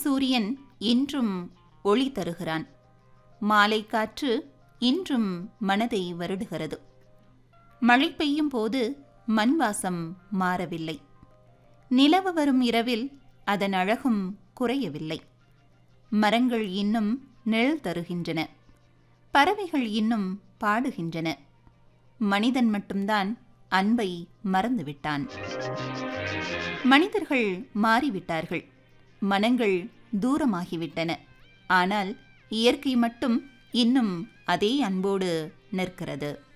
சூரியன் இன்றும் ஒளி தருகிறான் மாலை காற்று இன்றும் மனதை வருடுகிறது மழை பெய்யும் போது மண் வாசம் மாறவில்லை நிலவு வரும் இரவில் அதன் அழகும் குறையவில்லை மரங்கள் இன்னும் நிழல் தருகின்றன பறவைகள் இன்னும் பாடுகின்றன மனிதன் மட்டும்தான் அன்பை மறந்துவிட்டான் மனிதர்கள் மாறிவிட்டார்கள் மனங்கள் தூரமாகிவிட்டன ஆனால் இயற்கை மட்டும் இன்னும் அதே அன்போடு நிற்கிறது